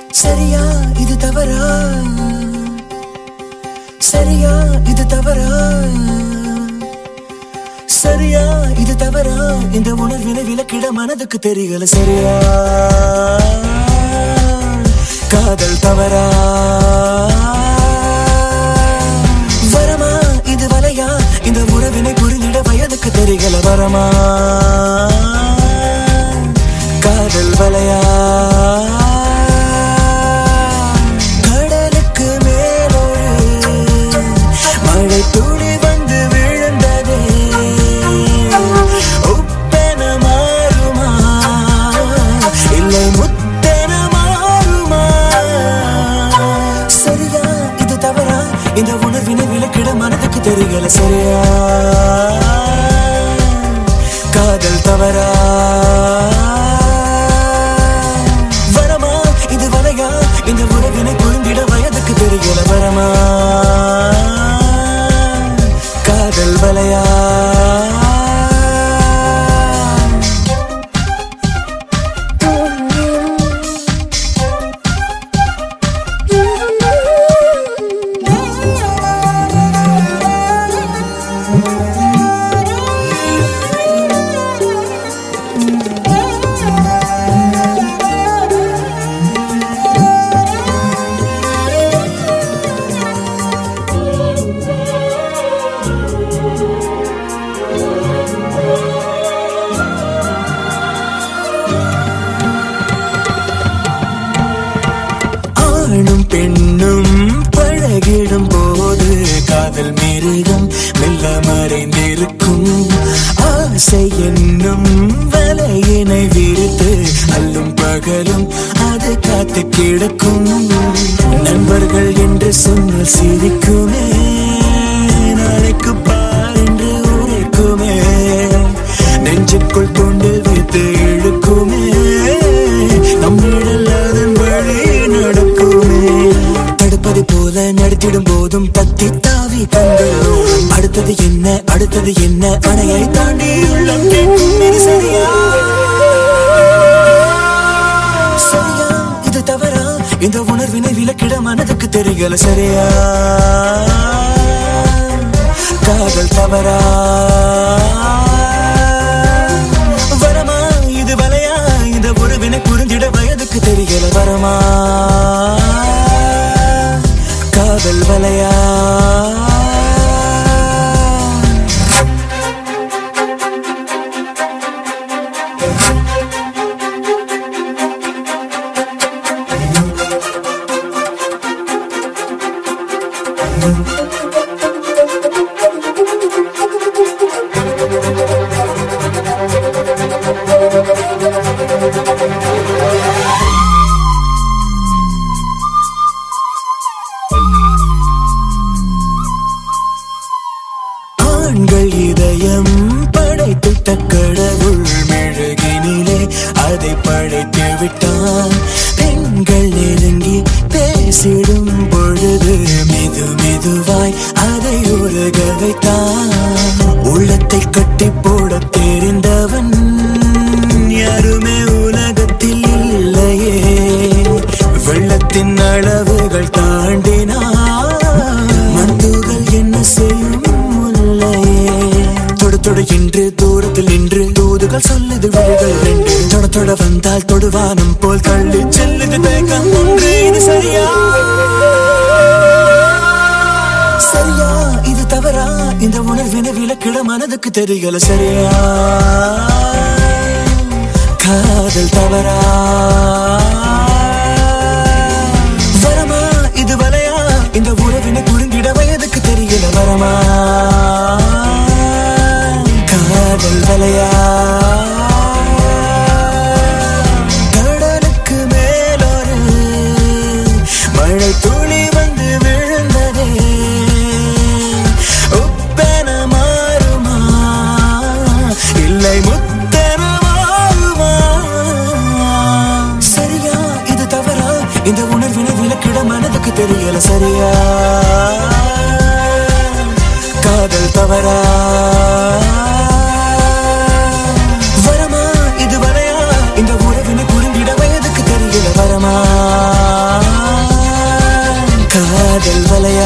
சரியா இது தவறா சரியா இது தவறா சரியா இது தவறா இந்த உணர்வினை விலக்கிட மனதுக்கு தெரியல சரியா காதல் தவறா வரமா இது வலையா இந்த உறவினை புரிந்திட வயதுக்கு தெரியல வரமா காதல் வலையா கடலுக்கு மேலொரு மழை துளி வந்து விழுந்ததே உப்பென மாறுமா இல்லை முத்தென மாறுமா சரியா இது தவறா இந்த உணர்வினை விலக்கிட மனதுக்கு தெரியல சரியா காதல் தவறா வரமா இது வலையா இந்த உறவினை புரிந்திட வயதுக்கு தெரியல வரமா காதல் வலையா ஆணும் பெண்ணும் பழகிடும் போது காதல் மிருகம் மெல்ல மறைந்திருக்கும் ஆசை என்னும் வலையினை விரித்து அல்லும் பகலும் அது காத்து கிடக்கும் நண்பர்கள் என்று சொன்ன சிரிக்குமே நாளைக்கு பார் என்று உரைக்குமே நெஞ்சுக்குள் கொண்டு வைத்து இழுக்குமே நம்மிடல் அதன் வழி நடக்குமே தடுப்பதை போல நடத்திடும் போதும் தத்தி தாவி கண்டு அடுத்தது என்ன அடுத்தது என்ன அணையை தாண்டி உள்ளம் கேட்கும் இது சரியா சரியா இது தவறா இந்த உணர்வினை விலக்கிட மனதுக்கு தெரியல சரியா காதல் தவறா வரமா இது வலையா இந்த உறவினை புரிந்திட வயதுக்கு தெரியல வரமா காதல் வலையா ஆண்கள் இதயம் படைத்துட்ட கடவுள் மெழுகினிலே அதை படைத்து விட்டான் பெண்கள் நெருங்கி பேசிடும் பொழுது மெது மெதுவாய் அதை உருக வைத்தான் உள்ளத்தை கட்டி போட தெரிந்தவன் யாருமே உலகத்தில் இல்லையே வெள்ளத்தின் அளவுகள் தாண்டினான் மந்துகள் என்ன செய்யும் முல்லையே தொடு தொடு என்று தூரத்தில் நின்று தூதுகள் சொல்லுது விழிகள் ரெண்டு தொட தொட வந்தால் தொடுவானம் போல் தள்ளி செல்லுது தேக்கம் ஒன்று இது சரியா சரியா இது தவறா இந்த உணர்வினை விலக்கிட மனதுக்கு தெரியல சரியா காதல் தவறா வரமா இது வலையா இந்த உறவினை புரிந்திட வயதுக்கு தெரியல வரமா காதல் வலையா கடலுக்கு மேலொரு மழை துளி வந்து விழுந்ததே உப்பென மாறுமா இல்லை முத்தென மாறுமா சரியா இது தவறா இந்த உணர்வினை விலக்கிட மனதுக்கு தெரியல சரியா காதல் தவறா வரமா இது வரையா இந்த உறவினை புரிந்திட வயதுக்கு தெரியல வரமா காதல் வலைய